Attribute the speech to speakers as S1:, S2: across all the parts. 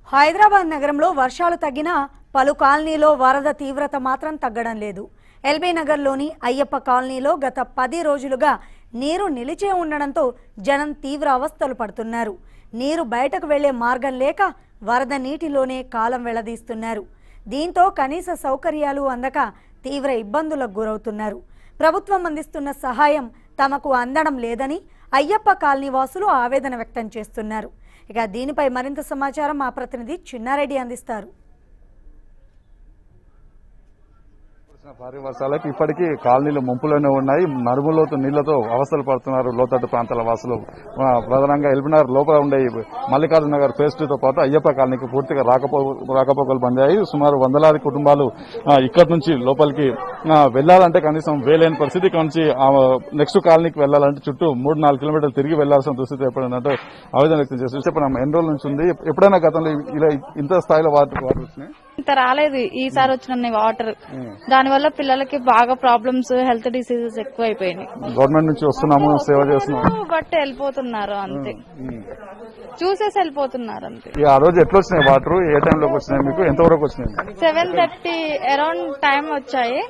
S1: హైదరాబాద్ నగరంలో వర్షాలు తగ్గినా పలు కాలనీలో వరద తీవ్రత మాత్రం తగ్గడం లేదు ఎల్బీ నగర్లోని అయ్యప్ప కాలనీలో గత పది రోజులుగా నీరు నిలిచే ఉండడంతో జనం తీవ్ర అవస్థలు పడుతున్నారు నీరు బయటకు వెళ్లే మార్గం లేక వరద నీటిలోనే కాలం వెళ్లదీస్తున్నారు దీంతో కనీస సౌకర్యాలు అందక తీవ్ర ఇబ్బందులకు గురవుతున్నారు ప్రభుత్వం అందిస్తున్న సహాయం తమకు అందడం లేదని అయ్యప్ప కాలనీ వాసులు ఆవేదన వ్యక్తం చేస్తున్నారు ఇక దీనిపై మరింత సమాచారం మా ప్రతినిధి చిన్నారెడ్డి అందిస్తారు
S2: కురిసిన భారీ వర్షాలకు ఇప్పటికీ కాలనీలు ముంపులోనే ఉన్నాయి నడుములోతు నీళ్లతో అవస్థలు పడుతున్నారు లోతట్టు ప్రాంతాల వాసులు ఆ, ప్రధానంగా ఎల్బినార్ లోపల ఉండే ఈ మల్లికార్జున నగర్ ఫేజ్ టూ తో పాటు అయ్యప్ప కాలనీకి పూర్తిగా రాకపో రాకపోకలు బందాయి సుమారు వందలాది కుటుంబాలు ఆ, ఇక్కడి నుంచి లోపలికి ఆ, వెళ్లాలంటే కనీసం వేలేని పరిస్థితి ఇక్కడ నుంచి నెక్స్ట్ కాలనీకి వెళ్లాలంటే చుట్టూ మూడు నాలుగు కిలోమీటర్లు తిరిగి వెళ్లాల్సిన దుస్థితి ఏర్పడిందంటే ఆవేదన వ్యక్తం చేస్తారు చెప్పండి ఎన్ని రోజుల నుంచి ఉంది ఎప్పుడైనా గతంలో ఇలా ఇంత స్థాయిలో వాటర్ వాటర్ వచ్చినాయి
S3: ఇంత రాలేదు ఈసారి వచ్చిన వాటర్ దానివల్ల పిల్లలకి బాగా ప్రాబ్లమ్స్ హెల్త్ డిసీజెస్ ఎక్కువ అయిపోయినాయి
S2: గవర్నమెంట్ నుంచి వస్తున్నాము సేవ చేస్తున్నాము
S3: బట్ వెళ్ళిపోతున్నారు అంతే చూసేసి వెళ్ళిపోతున్నారు అంతే
S2: ఈ ఆ రోజు ఎట్లా వచ్చినాయి వాటర్ ఏ టైంలోకి వచ్చినాయి మీకు ఎంతవరకు వచ్చినాయి
S3: సెవెన్ థర్టీ అరౌండ్ టైం వచ్చాయి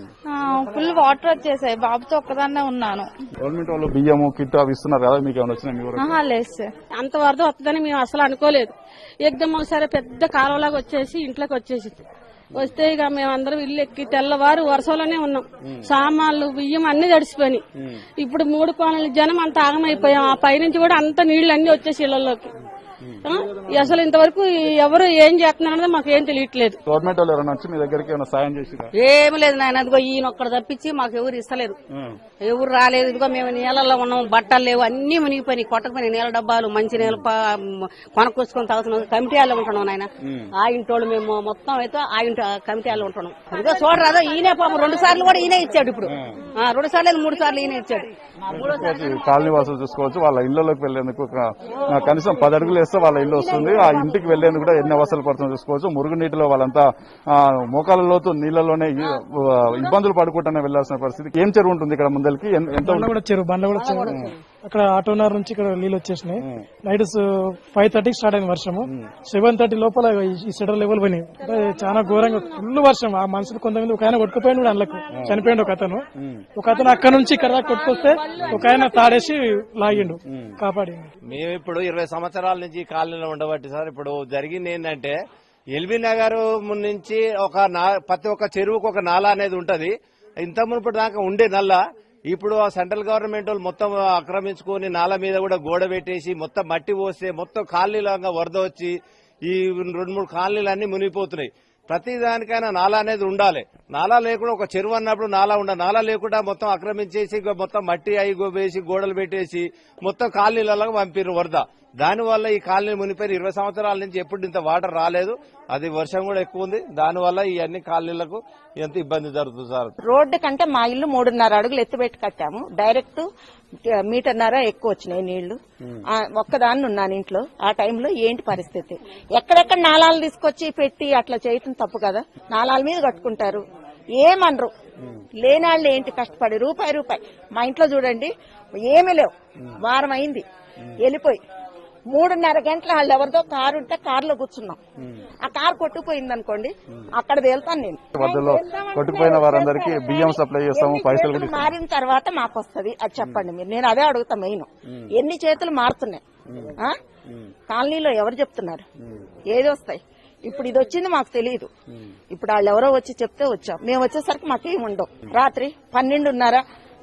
S3: ఫుల్ వాటర్ వచ్చేసాయి బాబుతో ఒక్కదాన్నే ఉన్నాను
S2: గవర్నమెంట్ వాళ్ళు బియ్యము కిట్ అవి ఇస్తున్నారు కదా మీకు ఏమైనా వచ్చినాయి మీ ఊరికి
S3: ఆహా లేదు సార్
S4: అంత వరద వస్తుందని మేము అసలు అనుకోలేదు ఎగ్దమ్ ఒకసారి పెద్ద కాలువలాగా వచ్చేసి ఇంట్లోకి వచ్చేసింది వస్తే ఇక మేమందరం ఇల్లు ఎక్కి తెల్లవారు వర్షంలోనే ఉన్నాం సామాన్లు బియ్యం అన్ని తడిసిపోయినాయి ఇప్పుడు మూడు కోణాల జనం అంత ఆగమైపోయాం ఆ పైనుంచి కూడా అంత నీళ్లు అన్ని వచ్చేసి ఇళ్లలోకి ఆ? అసలు ఇంతవరకు ఎవరు ఏం చేస్తున్నారన్నది మాకు ఏం తెలియట్లేదు
S2: గవర్నమెంట్ వాళ్ళు ఎవరైనా వచ్చి మీ దగ్గరికి ఏమైనా సాయం చేసిరా
S5: ఏమి లేదు నాయన ఇదిగో ఈయన ఒక్కడ తప్పించి మాకు ఎవరు ఇస్తలేదు ఎవరు రాలేదు ఇదిగో మేము నీళ్ళల్లో ఉన్నాం బట్టలు లేవు అన్ని మునిగిపోయినాయి కొట్టకపోయినాయి నీళ్ళ డబ్బాలు మంచి నీళ్ళు కొనకొచ్చుకొని తాగుతున్నాం కమిటీ వాళ్ళు ఉంటున్నాం నాయన ఆ ఇంటోళ్ళు మేము మొత్తం అయితే ఆ ఇంటి ఆ కమిటీ వాళ్ళు ఉంటున్నాం ఇదిగో చూడరాదో ఈయనే పాపం రెండు సార్లు కూడా ఈయనే ఇచ్చాడు ఇప్పుడు ఆ, రెండు సార్లు లేదు, మూడు సార్లు ఈయనే ఇచ్చాడు
S2: చూసుకోవచ్చు, ఈ కాలనీ వాసులు చూసుకోవచ్చు వాళ్ళ ఇళ్లలోకి వెళ్లేందుకు ఒక, ఆ, కనీసం పది అడుగులు వేస్తే వాళ్ళ ఇల్లు వస్తుంది ఆ ఇంటికి వెళ్లేందుకు కూడా ఎన్ని అవసరాలు పడుతుందో చూసుకోవచ్చు మురుగు నీటిలో వాళ్ళంతా ఆ, మోకాళ్ళ లోతు నీళ్లలోనే ఈ, ఆ, ఇబ్బందులు పడుకుంటూనే వెళ్లాల్సిన పరిస్థితి ఏం చెరువు ఉంటుంది ఇక్కడ ముందరికి ఎన్- ఎంత
S6: బండ్ల కూడా వచ్చారు బండ్ల కూడా వచ్చారు అక్కడ ఆటోనగర్ నుంచి ఇక్కడ నీళ్ళు వచ్చేసినాయి నైట్ ఫైవ్ థర్టీకి స్టార్ట్ అయిన వర్షము సెవెన్ థర్టీ లోపల ఈ- ఈ సెటర్ లెవెల్ పోయినాయి అంటే చాలా ఘోరంగా ఫుల్ వర్షం ఆ మనుషులు కొంతమంది ఒక ఆయన కొట్టుకుపోయింది కూడా అందులోకి చనిపోయింది ఒక అతను ఒక అతను అక్కడ నుంచి ఇక్కడ దాకా కొట్టుకొస్తే ఒక ఆయన తాడేసి లాగిండు కాపాడి
S7: మేము ఇప్పుడు ఇరవై సంవత్సరాల నుంచి ఈ కాలనీలో ఉండబట్టి సార్ ఇప్పుడు జరిగింది ఏంటంటే ఎల్బీ నగర్ నుంచి ఒక నా- ప్రతి ఒక్క చెరువుకు ఒక నాలా అనేది ఉంటది ఇంత మునుపటి దాకా ఉండే నల్ల ఇప్పుడు ఆ సెంట్రల్ గవర్నమెంట్ వాళ్ళు మొత్తం ఆక్రమించుకొని నాల మీద కూడా గోడ పెట్టేసి మొత్తం మట్టి పోస్తే మొత్తం కాలనీలంగా వరద వచ్చి ఈ రెండు మూడు కాలనీలు అన్ని మునిగిపోతున్నాయి ప్రతి దానికైనా నాలా అనేది ఉండాలి నాలా లేకుండా ఒక చెరువు అన్నప్పుడు నాలా ఉండాలి నాలా లేకుండా మొత్తం ఆక్రమించేసి ఇగో మొత్తం మట్టి అయి వేసి గోడలు పెట్టేసి మొత్తం కాలనీలలో పంపిర్రు వరద దానివల్ల ఈ కాలనీ మునిపోయిన ఇరవై సంవత్సరాల నుంచి ఎప్పుడు ఇంత వాటర్ రాలేదు అది వర్షం కూడా ఎక్కువ ఉంది దానివల్ల ఈ అన్ని కాలనీలకు ఎంత ఇబ్బంది జరుగుతుంది సార్
S8: రోడ్డు కంటే మా ఇల్లు మూడున్నర అడుగులు ఎత్తుపెట్టి కట్టాము డైరెక్ట్ మీటర్న్నర ఎక్కువ వచ్చినాయి నీళ్లు ఆ, ఒక్కదాన్ని ఉన్నాను ఇంట్లో ఆ టైంలో ఏంటి పరిస్థితి ఎక్కడెక్కడ నాలాలు తీసుకొచ్చి పెట్టి అట్లా చేయటం తప్పు కదా నాలాల మీద కట్టుకుంటారు ఏమనరు లేనాళ్ళు ఏంటి కష్టపడి రూపాయి రూపాయి మా ఇంట్లో చూడండి ఏమీ లేవు వారం అయింది వెళ్ళిపోయి మూడున్నర గంటల వాళ్ళు ఎవరిదో కారు ఉంటే కారులో కూర్చున్నాం ఆ కారు కొట్టుకుపోయింది అనుకోండి అక్కడ వెళ్తాను నేను
S2: వరదలో కొట్టుకుపోయిన వారందరికీ బియ్యం సప్లై చేస్తాము పైసలు కూడా
S8: చేతులు మారిన తర్వాత మాకు వస్తది అది చెప్పండి మీరు నేను అదే అడుగుతా మెయిన్ ఎన్ని చేతులు మారుతున్నాయి ఆ? కాలనీలో ఎవరు చెప్తున్నారు ఏది వస్తాయి ఇప్పుడు ఇది వచ్చింది మాకు తెలియదు ఇప్పుడు వాళ్ళు ఎవరో వచ్చి చెప్తే వచ్చాం మేము వచ్చేసరికి మాకేం ఉండవు రాత్రి పన్నెండున్నర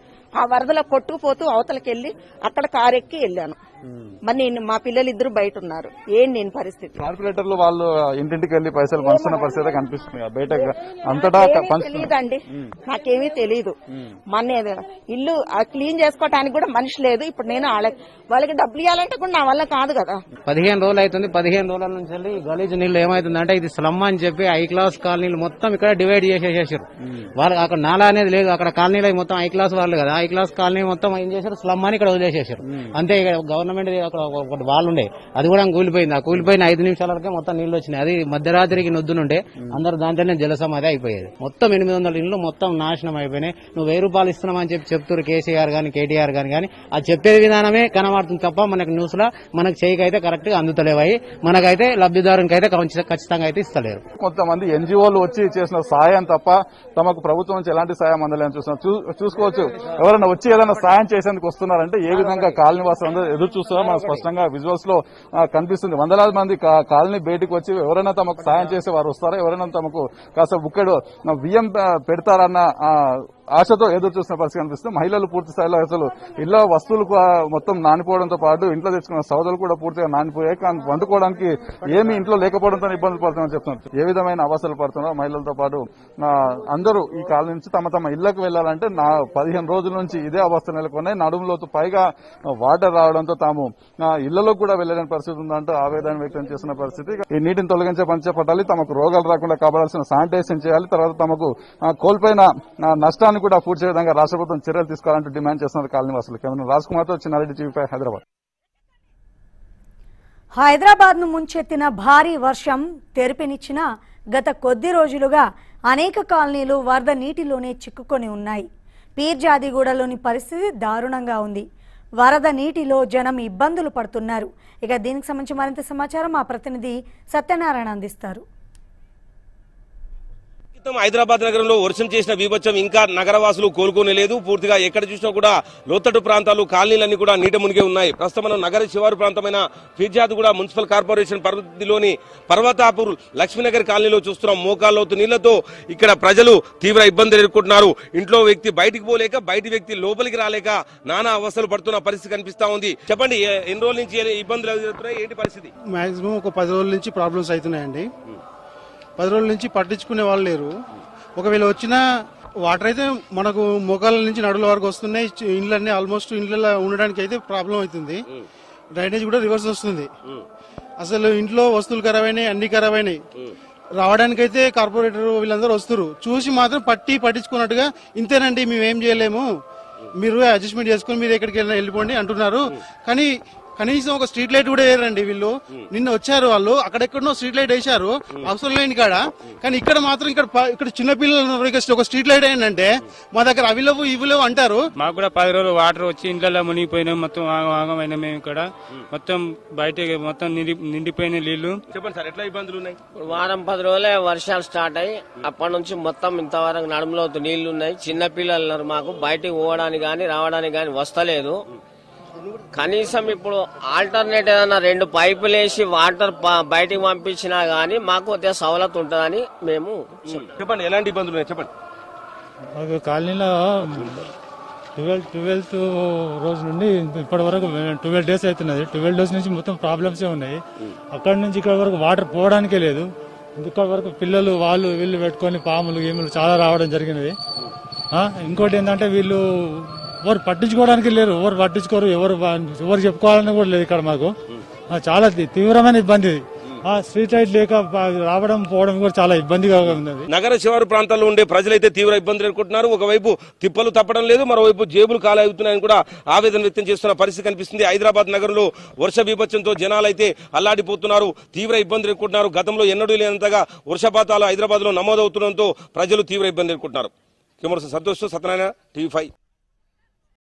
S8: ఆ వరదలో కొట్టుకుపోతూ అవతలకి వెళ్ళి అక్కడ కారెక్కి వెళ్ళాను మరి నేను మా పిల్లలు ఇద్దరు బయట ఉన్నారు ఏం నేను పరిస్థితి
S2: కార్పొరేటర్లు వాళ్ళు ఇంటింటికి వెళ్లి పైసలు పంచుతున్న పరిస్థితి కనిపిస్తుంది బయట అంతటా
S8: నాకేమీ
S2: పంచుతున్నారు
S8: తెలీదండి నాకేమీ తెలీదు మన ఇల్లు ఆ క్లీన్ చేసుకోవటానికి కూడా మనిషి లేదు ఇప్పుడు నేను వాళ్ళకి వాళ్ళకి డబ్బులు ఇవ్వాలంటే కూడా నా వల్ల కాదు కదా
S9: పదిహేను రోజులు అవుతుంది పదిహేను రోజుల నుంచి వెళ్ళి ఈ గలీజ్ నీళ్ళు ఏమైతుందంటే ఇది స్లమ్ అని చెప్పి ఐ క్లాస్ కాలనీలు మొత్తం ఇక్కడ డివైడ్ చేసేసారు వాళ్ళు అక్కడ నాలా అనేది లేదు అక్కడ కాలనీలో మొత్తం ఐ క్లాస్ వాళ్ళు కదా ఐ క్లాస్ కాలనీ మొత్తం ఏం చేశారు స్లమ్ అని ఇక్కడ వదిలేసేసారు అంతే ఇక గవర్నమెంట్ గవర్నమెంట్ అక్కడ ఒకటి వాల్ ఉండే అది కూడా కూలిపోయింది ఆ కూలిపోయిన ఐదు నిమిషాలకే మొత్తం నీళ్లు వచ్చినాయి అది మధ్యరాత్రికి నొద్దునుండే అందరు దాంట్లోనే జలసమాధి అయిపోయేది మొత్తం ఎనిమిది వందల ఇళ్ళు మొత్తం నాశనం అయిపోయినాయి నువ్వు వెయ్యి రూపాయలు ఇస్తున్నామని చెప్పి చెప్తారు కేసీఆర్ గాని కేటీఆర్ గాని కానీ ఆ చెప్పే విధానమే కనబడుతుంది తప్ప మనకు న్యూస్ లో మనకు చేయకైతే కరెక్ట్ గా అందుతలేవాయి మనకైతే లబ్ధిదారునికి అయితే ఖచ్చితంగా అయితే ఇస్తలేరు
S2: కొంతమంది ఎన్జిఓలు వచ్చి చేసిన సాయం తప్ప తమకు ప్రభుత్వం నుంచి ఎలాంటి సాయం అందలేని చూస్తున్నాం చూ- చూసుకోవచ్చు ఎవరైనా వచ్చి ఏదైనా సాయం చేసేందుకు వస్తున్నారంటే ఏ విధంగా కాలనీ వాసులు అందరూ ఎదురు చూస్తున్నారో మనకు స్పష్టంగా విజువల్స్ లో ఆ, కనిపిస్తుంది వందలాది మంది కా- కాలనీ బయటకు వచ్చి ఎవరైనా తమకు సాయం చేసే వారు వస్తారా ఎవరైనా తమకు కాస్త బుక్కెడు ఆ, బియ్యం ఆ, పెడతారన్న ఆ, ఆశతో ఎదురు చూసిన పరిస్థితి కనిపిస్తుంది మహిళలు పూర్తి స్థాయిలో అసలు ఇళ్ళ వస్తువులు కూడా మొత్తం నానిపోవడంతో పాటు ఇంట్లో తెచ్చుకున్న సౌదలు కూడా పూర్తిగా నానిపోయాయి కానీ వండుకోవడానికి ఏమీ ఇంట్లో లేకపోవడంతో ఇబ్బందులు పడుతున్నారని చెప్తున్నారు ఏ విధమైన అవసరాలు పడుతున్నారో మహిళలతో పాటు ఆ, అందరూ ఈ కాలం నుంచి తమ తమ ఇళ్లకు వెళ్లాలంటే నా పదిహేను రోజుల నుంచి ఇదే అవస్థ నెలకొన్నాయి నడుములోతు పైగా వాటర్ రావడంతో తాము ఆ, ఇళ్లలో కూడా వెళ్లలేని పరిస్థితి ఉందంటూ ఆవేదన వ్యక్తం చేస్తున్న పరిస్థితి ఈ నీటిని తొలగించే పని చేపట్టాలి తమకు రోగాలు రాకుండా కాపాడాల్సిన శానిటైజేషన్ చేయాలి తర్వాత తమకు ఆ, కోల్పోయిన ఆ, నష్టాన్ని కూడా పూడ్చే విధంగా రాష్ట్ర ప్రభుత్వం చర్యలు తీసుకోవాలంటూ డిమాండ్ చేస్తున్నారు కాలనీ వాసులు కెమెరా రాజ్ కుమార్ తో చిన్నారెడ్డి టీవీ ఫైవ్ హైదరాబాద్
S1: హైదరాబాద్ ను ముంచెత్తిన భారీ వర్షం తెరిపినిచ్చిన గత కొద్ది రోజులుగా అనేక కాలనీలు వరద నీటిలోనే చిక్కుకొని ఉన్నాయి పీర్జాదిగూడలోని పరిస్థితి దారుణంగా ఉంది వరద నీటిలో జనం ఇబ్బందులు పడుతున్నారు ఇక దీనికి సంబంధించి మరింత సమాచారం మా ప్రతినిధి సత్యనారాయణ అందిస్తారు
S10: ప్రస్తుతం హైదరాబాద్ నగరంలో వర్షం చేసిన బీభత్సం ఇంకా నగరవాసులు కోలుకోనే లేదు పూర్తిగా ఎక్కడ చూసినా కూడా లోతట్టు ప్రాంతాలు కాలనీలన్నీ కూడా నీట మునిగే ఉన్నాయి ప్రస్తుతం మనం నగర శివారు ప్రాంతమైన ఫిర్జాద్ కూడా మున్సిపల్ కార్పొరేషన్ పరిధిలోని పర్వతాపూర్ లక్ష్మీనగర్ కాలనీలో చూస్తున్నాం మోకాల్లోతు నీళ్లతో ఇక్కడ ప్రజలు తీవ్ర ఇబ్బందులు ఎదుర్కొంటున్నారు ఇంట్లో వ్యక్తి బయటికి పోలేక బయటి వ్యక్తి లోపలికి రాలేక నానా అవస్థలు పడుతున్న పరిస్థితి కనిపిస్తా ఉంది చెప్పండి ఏ- ఎన్ని రోజుల నుంచి ఏ- ఇబ్బందులు ఎదురవుతున్నాయి ఏంటి పరిస్థితి
S11: మాక్సిమం ఒక పది రోజుల నుంచి ప్రాబ్లమ్స్ అవుతున్నాయండి పది రోజుల నుంచి పట్టించుకునే వాళ్ళు లేరు ఒకవేళ వచ్చినా వాటర్ అయితే మనకు మొగాల నుంచి నడుల వరకు వస్తున్నాయి చి- ఇండ్లన్నీ ఆల్మోస్ట్ ఇండ్లలో ఉండడానికి అయితే ప్రాబ్లం అవుతుంది డ్రైనేజ్ కూడా రివర్స్ వస్తుంది అసలు ఇంట్లో వస్తువులు ఖరాబ్ అయినాయి అన్ని ఖరాబ్ అయినాయి రావడానికైతే కార్పొరేటర్ వీళ్ళందరూ వస్తారు చూసి మాత్రం పట్టి పట్టించుకున్నట్టుగా ఇంతేనండి మేము ఏం చేయలేము మీరు అడ్జస్ట్మెంట్ చేసుకుని మీరు ఎక్కడికి వెళ్ళినా వెళ్ళిపోండి అంటున్నారు కానీ కనీసం ఒక స్ట్రీట్ లైట్ కూడా వేయరండి వీళ్ళు నిన్న వచ్చారు వాళ్ళు అక్కడెక్కడనో స్ట్రీట్ లైట్ వేశారు అవసరం లేని కాడ కానీ ఇక్కడ మాత్రం ఇక్కడ ప- ఇక్కడ చిన్న పిల్లలు ఉన్నారు. ఇక్కడ ఒక స్ట్రీట్ లైట్ అయిందంటే మా దగ్గర అవి లేవు ఇవి లేవు అంటారు
S12: మాకు కూడా పది రోజులు వాటర్ వచ్చి ఇండ్లలో మునిగిపోయినాం మొత్తం ఆగం ఆగమైనా మేము ఇక్కడ మొత్తం బయట మొత్తం నిండి నిండిపోయిన నీళ్లు
S10: చెప్పండి సార్ ఎట్లా ఇబ్బందులు ఉన్నాయి
S13: వారం పది రోజులే వర్షాలు స్టార్ట్ అయ్యి అప్పటి నుంచి మొత్తం ఇంతవరకు నడుములో నీళ్లు ఉన్నాయి చిన్న పిల్లలు ఉన్నారు మాకు బయటికి పోవడానికి గాని రావడానికి గాని వస్తలేదు కనీసం ఇప్పుడు ఆల్టర్నేట్ ఏదైనా రెండు పైపులు వేసి వాటర్ ప- బయటికి పంపించినా గానీ మాకు కొద్దిగా సవలతు ఉంటుందని మేము
S10: చెప్పండి ఎలాంటి ఇబ్బందులు ఉన్నాయి చెప్పండి
S12: మాకు కాలనీలో ట్వెల్వ్ ట్వెల్త్ రోజు నుండి ఇప్పటి వరకు ట్వెల్వ్ డేస్ అవుతున్నది ట్వెల్వ్ డేస్ నుంచి మొత్తం ప్రాబ్లమ్సే ఉన్నాయి అక్కడ నుంచి ఇక్కడ వరకు వాటర్ పోవడానికే లేదు ఇక్కడ వరకు పిల్లలు వాళ్ళు వీళ్ళు పెట్టుకొని పాములు గీములు చాలా రావడం జరిగినది ఆ, ఇంకోటి ఏంటంటే వీళ్ళు ఎవరు పట్టించుకోవడానికి లేరు ఎవరు పట్టించుకోరు ఎవరు వా- ఎవరు చెప్పుకోవాలని కూడా లేదు ఇక్కడ మాకు ఆ, చాలా తీ- తీవ్రమైన ఇబ్బంది ఇది. ఆ స్ట్రీట్ లైట్ లేక బా- రావడం పోవడం కూడా చాలా ఇబ్బందిగా ఉన్నది
S10: నగర శివారు ప్రాంతాల్లో ఉండే ప్రజలైతే తీవ్ర ఇబ్బందులు ఎదుర్కొంటున్నారు ఒకవైపు తిప్పలు తప్పడం లేదు మరోవైపు జేబులు కాలవుతున్నాయని కూడా ఆవేదన వ్యక్తం చేస్తున్న పరిస్థితి కనిపిస్తుంది హైదరాబాద్ నగరంలో వర్ష బీభత్సంతో జనాలైతే అల్లాడిపోతున్నారు తీవ్ర ఇబ్బందులు ఎదుర్కొంటున్నారు గతంలో ఎన్నడూ లేనంతగా వర్షపాతాలు హైదరాబాద్ లో నమోదవుతుండటంతో ప్రజలు తీవ్ర ఇబ్బంది ఎదుర్కొంటున్నారు camera Santosh Satyanarayana TV five